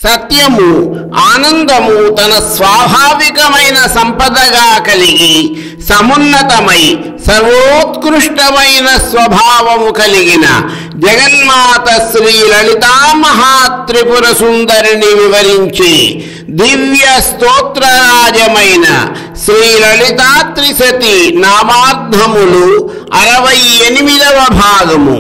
సత్యము ఆనందము తన స్వాభావికమైన సంపదగా కలిగి సమున్నతమై సర్వోత్కృష్టమైన స్వభావము కలిగిన జగన్మాత శ్రీ లలితా మహాత్రిపుర సుందరిని వివరించి దివ్య స్తోత్రరాజమైన శ్రీ లలితా త్రిశతి నామార్థములు అరవై ఎనిమిదవ భాగము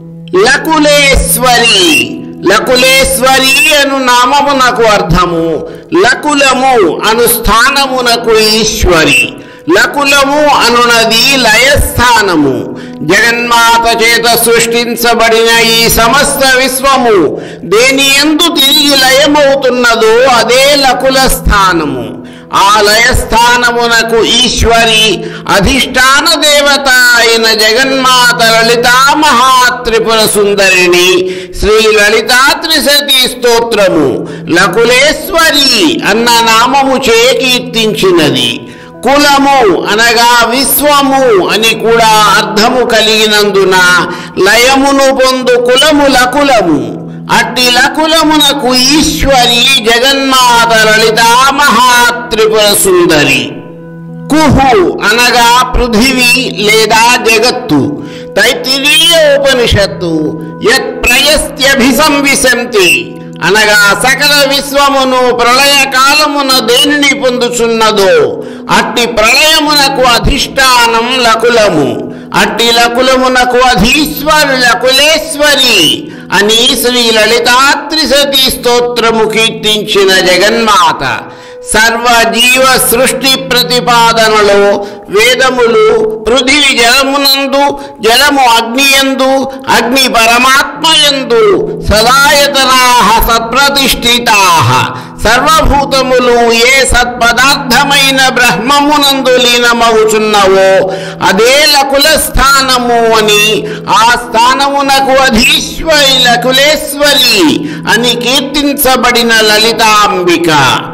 లకులేశ్వరి లకులేశ్వరి అను నామమునకు అర్థము లకులము అను స్థానమునకు ఈశ్వరి లకులము అనునది లయస్థానము జగన్మాత చేత సృష్టించబడిన ఈ సమస్త విశ్వము దేని ఎందు తిరిగి లయమవుతున్నదో అదే లకుల స్థానము ఆ లయస్థానమునకు ఈశ్వరి అధిష్టాన దేవత అయిన జగన్మాత లలితా మహాత్రిపుర సుందరిని శ్రీ లలితా త్రిశతి స్తోత్రము లకులేశ్వరి అన్న నామము చే కీర్తించినది కులము అనగా విశ్వము అని కూడా అర్థము కలిగినందున లయమును పొందు కులము లకులము అట్టి లకులమునకు ఈశ్వరి జగన్మాత లలితా మహాత్రిపుర సుందరి కుహు అనగా పృథివీ లేదా జగత్తు తైత్తిరీయ ఉపనిషత్తు యత్ ప్రయస్త్యభిసంవిశంతి అనగా సకల విశ్వమును ప్రళయ కాలమున దేనిని పొందుచున్నదో అట్టి ప్రళయమునకు అధిష్టానం లకులము అట్టి లకులమునకు అధీశ్వరు లకులేశ్వరి అని శ్రీ లలితాత్రిశతి స్తోత్రము కీర్తించిన జగన్మాత సర్వ జీవ సృష్టి ప్రతిపాదనలో వేదములు పృథివి జలమునందు జలము అగ్నియందు అగ్ని పరమాత్మయందు సదాయతనా సత్ప్రతిష్ఠితా సర్వభూతములు ఏ సత్పదార్థమైన బ్రహ్మమునందు లీనమవుచున్నవో అదే లకుల స్థానము అని ఆ స్థానమునకు అధీశ్వరి లకులేశ్వరి అని కీర్తించబడిన లలితాంబిక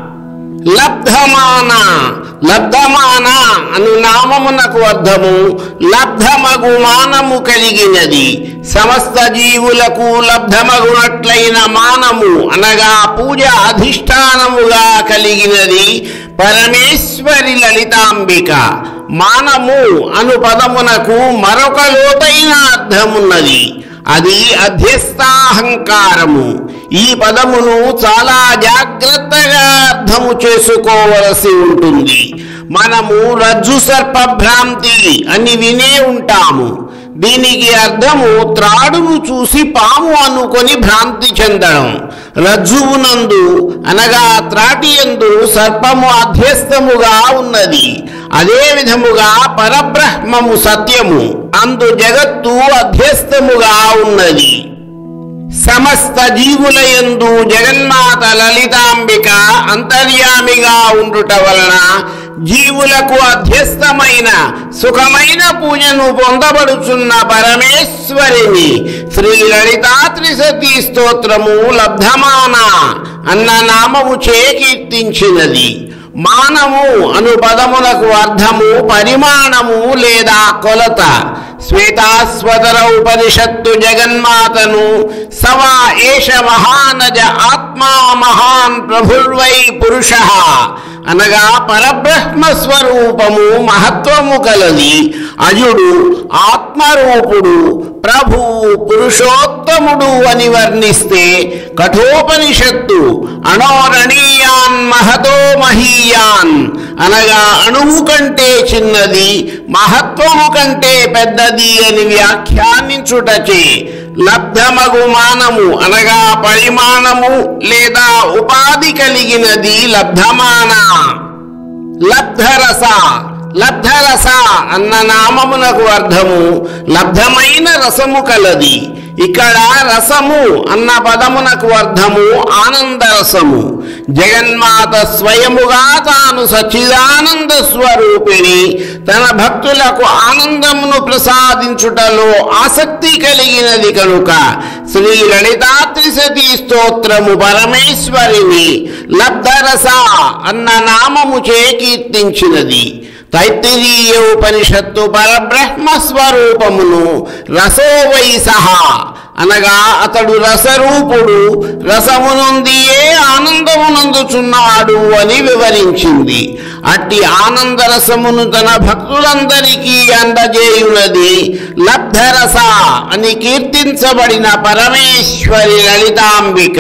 లబ్ధమాన లబ్ధమాన అను నామమునకు అర్థము లబ్ధమగు మానము కలిగినది సమస్త జీవులకు లబ్ధమగునట్లయిన మానము అనగా పూజ అధిష్టానముగా కలిగినది పరమేశ్వరి లలితాంబిక మానము అను పదమునకు మరొక లోతైన అర్థమున్నది అది అధ్యస్థాహంకారము ఈ పదమును చాలా జాగ్రత్తగా అర్థము చేసుకోవలసి ఉంటుంది మనము రజ్జు సర్ప భ్రాంతి అని వినే ఉంటాము దీనికి అర్థము త్రాడును చూసి పాము అనుకొని భ్రాంతి చెందడం రజ్జువునందు అనగా త్రాటి ఎందు సర్పము అధ్యస్థముగా ఉన్నది అదే విధముగా పరబ్రహ్మము సత్యము అందు జగత్తు అధ్యస్థముగా ఉన్నది సమస్త జీవుల యందు జగన్మాత లలితాంబిక అంతర్యామిగా ఉండుట వలన జీవులకు అధ్యస్థమైన సుఖమైన పూజను పొందబడుచున్న పరమేశ్వరిని శ్రీ లలితా త్రిశతి స్తోత్రము లబ్ధమాన అన్న నామము చే కీర్తించినది మానము అను పదమునకు అర్థము పరిమాణము లేదా కొలత శ్వేతాస్వతర ఉపనిషత్తు జగన్మాతను సవా ఏష మహానజ ఆత్మా మహాన్ ప్రభుర్వై పురుష అనగా పరబ్రహ్మ స్వరూపము మహత్వము కలది అజుడు ఆత్మరూపుడు ప్రభువు పురుషోత్తముడు అని వర్ణిస్తే కఠోపనిషత్తు అణోరణీయాన్ మహతో మహీయాన్ అనగా అణువు కంటే చిన్నది మహత్వము కంటే పెద్దది అని వ్యాఖ్యానించుటచే లబ్ధమగు మానము అనగా పరిమాణము లేదా ఉపాధి కలిగినది లబ్ధమాన లబ్ధరస లబ్ధరస అన్న నామమునకు అర్థము లబ్ధమైన రసము కలది ఇక్కడ రసము అన్న పదమునకు అర్థము ఆనందరసము జగన్మాత స్వయముగా తాను సచ్చిదానంద స్వరూపిణి తన భక్తులకు ఆనందమును ప్రసాదించుటలో ఆసక్తి కలిగినది కనుక శ్రీ లలితా త్రిశతి స్తోత్రము పరమేశ్వరిని లబ్ధరస అన్న నామము చే కీర్తించినది తైత్తిరీయ ఉపనిషత్తు పరబ్రహ్మ స్వరూపమును రసోవై సహా అనగా అతడు రసరూపుడు రసమునుందియే ఆనందమునందుచున్నాడు అని వివరించింది అట్టి ఆనందరసమును తన భక్తులందరికీ అందజేయునది లబ్ధరస అని కీర్తించబడిన పరమేశ్వరి లలితాంబిక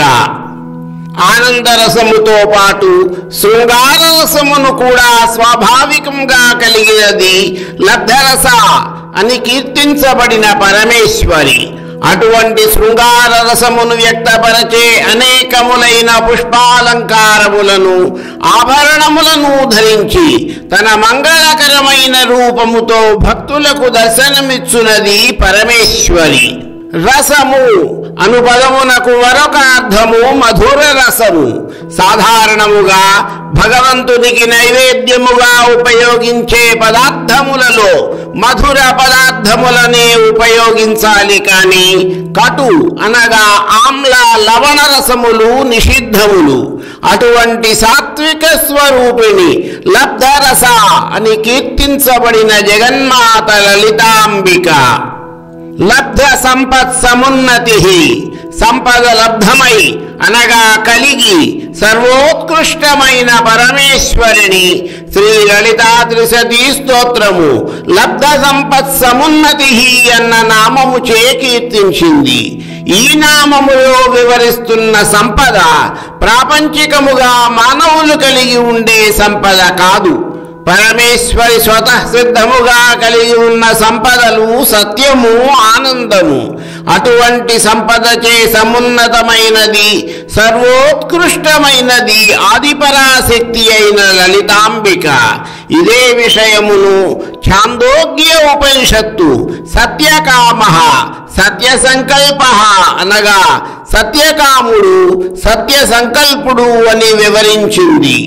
ఆనందరసముతో పాటు శృంగారరసమును కూడా స్వాభావికంగా కలిగినది లబ్ధరస అని కీర్తించబడిన పరమేశ్వరి అటువంటి శృంగార రసమును వ్యక్తపరచే అనేకములైన పుష్పాలంకారములను ఆభరణములను ధరించి తన మంగళకరమైన రూపముతో భక్తులకు దర్శనమిచ్చునది పరమేశ్వరి రసము అను పదమునకు మరొక అర్థము మధుర రసము సాధారణముగా భగవంతునికి నైవేద్యముగా ఉపయోగించే పదార్థములలో మధుర పదార్థములనే ఉపయోగించాలి కాని కటు అనగా ఆమ్ల లవణ రసములు నిషిద్ధములు అటువంటి సాత్విక స్వరూపిణి లబ్ధరస అని కీర్తించబడిన జగన్మాత లలితాంబిక లబ్ధ సంపత్ సమున్నతి సంపద లబ్ధమై అనగా కలిగి సర్వోత్కృష్టమైన పరమేశ్వరిని శ్రీ లలితా త్రిశతీ స్తోత్రము లబ్ధ సంపత్ సమున్నతి అన్న నామము చే కీర్తించింది ఈ నామములో వివరిస్తున్న సంపద ప్రాపంచికముగా మానవులు కలిగి ఉండే సంపద కాదు పరమేశ్వరి స్వతః సిద్ధముగా కలిగి ఉన్న సంపదలు సత్యము ఆనందము అటువంటి సంపదచే సమున్నతమైనది సర్వోత్కృష్టమైనది ఆదిపరాశక్తి అయిన లలితాంబిక ఇదే విషయమును ఛాందోగ్య ఉపనిషత్తు సత్యకామ సత్య సంకల్ప అనగా సత్యకాముడు సత్య సంకల్పుడు అని వివరించింది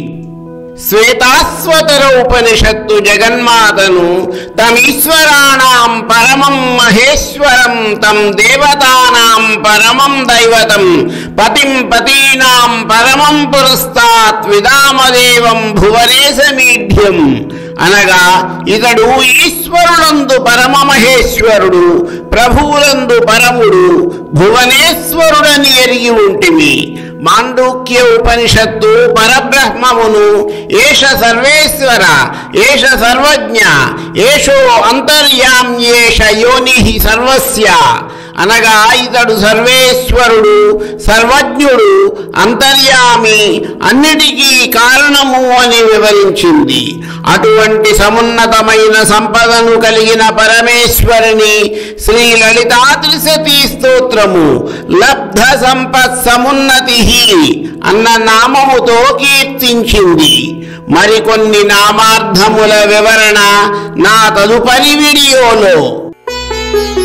శ్వేతాస్వతర ఉపనిషత్తు జగన్మాతను తమీశ్వరాణం పరమం మహేశ్వరం తం దేవతానాం పరమం దైవతం పతిం పతీనాం పరమం పురస్తాత్ విదామదేవం భువనేశమీఢ్యం అనగా ఇతడు ఈశ్వరులందు పరమ మహేశ్వరుడు ప్రభువులందు పరముడు భువనేశ్వరుడని ఎరిగి ఉంటిమి మాండూక్య ఉపనిషత్తు పరబ్రహ్మమును ఏష సర్వేశ్వర ఏష సర్వజ్ఞ ఏషో అంతర్యామ్యేష యోని సర్వస్య అనగా ఇతడు సర్వేశ్వరుడు సర్వజ్ఞుడు అంతర్యామి అన్నిటికీ కారణము అని వివరించింది అటువంటి సమున్నతమైన సంపదను కలిగిన పరమేశ్వరిని శ్రీ లలితా త్రిశతీ స్తోత్రము లబ్ధ సంపత్ సమున్నతి అన్న నామముతో కీర్తించింది మరికొన్ని నామార్థముల వివరణ నా తదుపరి వీడియోలో